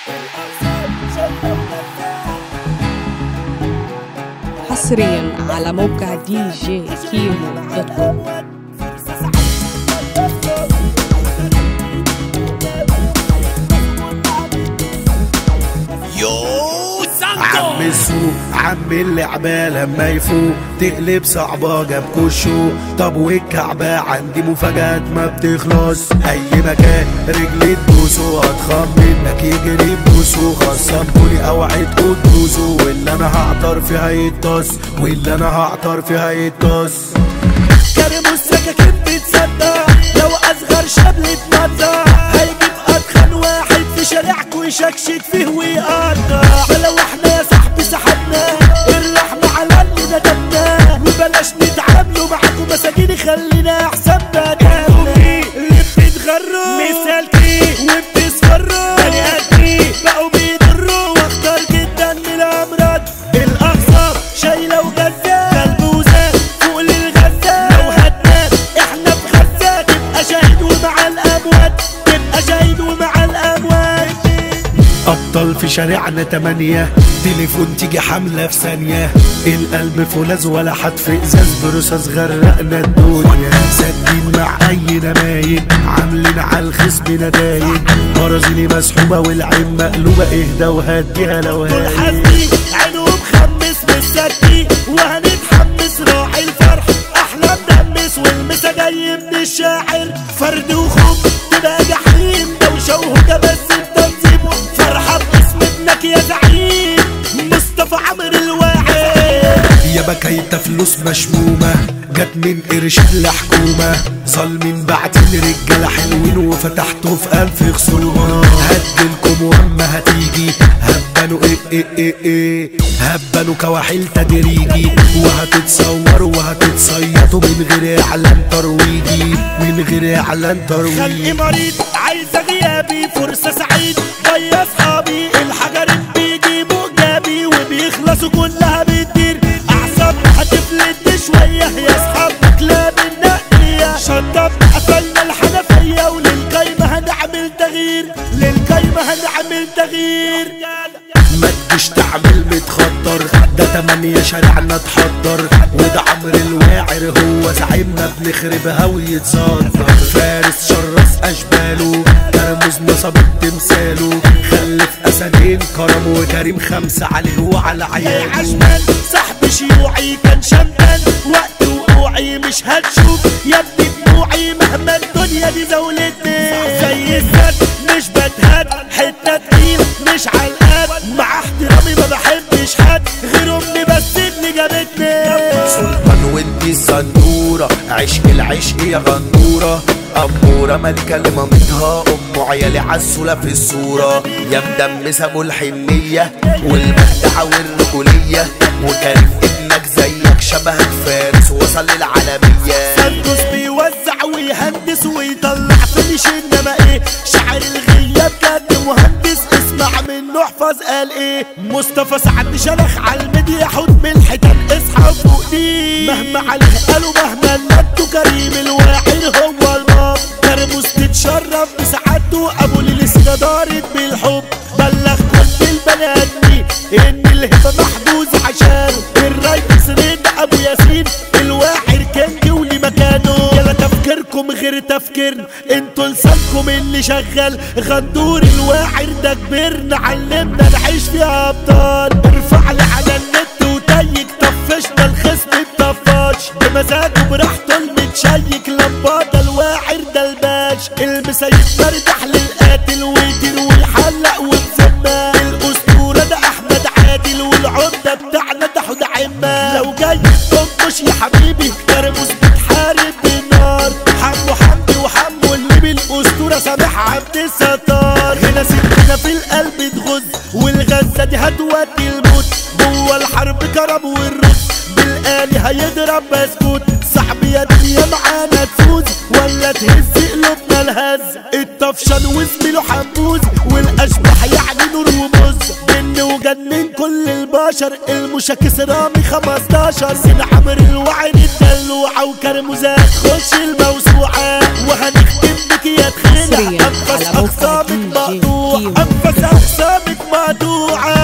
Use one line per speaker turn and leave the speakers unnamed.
حصريا على موقع دي جي كيمو دوت كوم
يو
عم
سانتو
السوق عم اللعبة لما يفوق تقلب صعبة جاب كشو طب والكعبة عندي مفاجآت ما بتخلص أي مكان رجلي تبوسه هتخم منك يجري بوسه خصمتولي أوعدكوا تدوسوا واللي أنا هعطر فيها يتص واللي أنا هعطر فيها يتص
كريم السكاكين بتصدع لو اصغر شبل اتمزع هيجيب اتخن واحد في شارعك ويشكشك فيه ويقطع فلو احنا يا صاحبي سحبنا الرحمة على اللي ندمنا وبلاش نتعاملوا معاكم مساجين خلينا احسن بدلنا اللي بتتغروا مثالكي وبتسفروا بني ادمين بقوا بيضروا واختار جدا من الامراض الاغصاب شايله وجزه كلبوزه فوق للغزه لو هتنام احنا في غزه تبقى شاهد ومع الاموات تبقى شاهد ومع الاموات
أبطال في شارعنا تمانية تليفون تيجي حملة في ثانية القلب فولاذ ولا حد في إزاز برصاص غرقنا الدنيا سادين مع أي نمايل عاملين على الخصم ندايم مرازيني مسحوبة والعين مقلوبة اهدى وهديها لو
دول
هايل
حزني عينه مخمس بالسكي وهنتحمس راعي الفرح احلى مدمس والمسا جاي من الشاعر فرد وخوف تبقى جحيم دوشه وهجه بس التنظيم فرحه باسم ابنك يا زعيم مصطفى عمرو الواعي
يا بكيت فلوس مشمومة جت من قرش الحكومة ظالمين بعتين رجالة حلوين وفتحته في ألف خصومة هدلكم واما هتيجي هبنوا ايه ايه ايه ايه هبنوا كواحل تدريجي وهتتصوروا وهتتصيطوا من غير اعلان ترويجي من غير اعلان
خلقي
ترويجي
مريض عايزه غيابي فرصه سعيد ويا اصحابي الحجر بيجيبوا جابي وبيخلصوا كلها بتدير اعصاب هتفلت شويه يا اصحاب كلاب النقيه شطب قفلنا الحنفيه وللقايمه هنعمل تغيير للقايمه هنعمل تغيير
ما تجيش تعمل متخطر ده تمانية شارعنا تحضر وده عمرو الواعر هو زعيمنا بنخربها ويتصدر فارس شرس اشباله ترمز نصب تمثاله خلف اسدين كرم وكريم خمسة عليه وعلى
يا
عياله
عشمان صاحب شيوعي كان شمتان وقت وقوعي مش هتشوف يا ابني دموعي مهما الدنيا دي زولتني زي السد مش بتهد حتة تقيل مش علقات مع احترامي ما بحبش حد غير امي بس اللي جابتني
سلطان وانتي الصندورة عشق العشق يا غندورة أمورة ملكة لمامتها أم عيالي عسولة في الصورة يا مدمسة ملحمية والمدعة والرجولية وكريم ابنك زيك شبهك فارس وصل للعالمية
سندس بيوزع ويهندس ويطلع فينش انما ايه شعر الغياب كان مهندس اسمع منه احفظ قال ايه مصطفى سعد شلخ على الميديا حط من الحيطان اصحى فوق دي مهما عليه قالوا مهما نبتوا كريم الواعر هو الباب ترمس تتشرف بسعادته ابو ليلى دارت بالحب بلغ كل البني ادمين ان الهبه محجوزه عشانه الريس رد ابو ياسين الواعر كان جولي مكانه يلا تفكيركم غير تفكيرنا انتوا لسانكم اللي شغال غندور الواعر ده كبرنا علمنا نعيش فيها ابطال ارفع لي على النت وتيك طفشنا الخصم الطفاش بمزاجه براحته المتشيك لمبادة الواعر ده الباش المسا يتمرجح للقاتل ويدير ويحلق ومسمى الاسطورة ده احمد عادل والعمدة بتاعنا ده حود عمة لو جاي تنقش يا حبيبي ترمس بتحارب بالنار حمو حمدي وحمو اللي بالاسطورة سامح عبد الستار هنا سكينة في القلب تغز والغزة دي هتودي الموت جوه الحرب كرم والرز بالآلي هيضرب بسكوت صاحبي يا دنيا معانا تفوز ولا تهز قلوبنا الهز الطفشان وزميله حموز والاشباح يعني نور ومز جن وجنن كل البشر المشاكس رامي 15 سين عمر الوعي الدلوعة وكرموزات خش الموسوعة وهنختم بك يا
حصرياً
تخينة
على
انفس
موقع
اقسامك
DJ
مقطوع
كيمو.
انفس اجسامك مقطوعة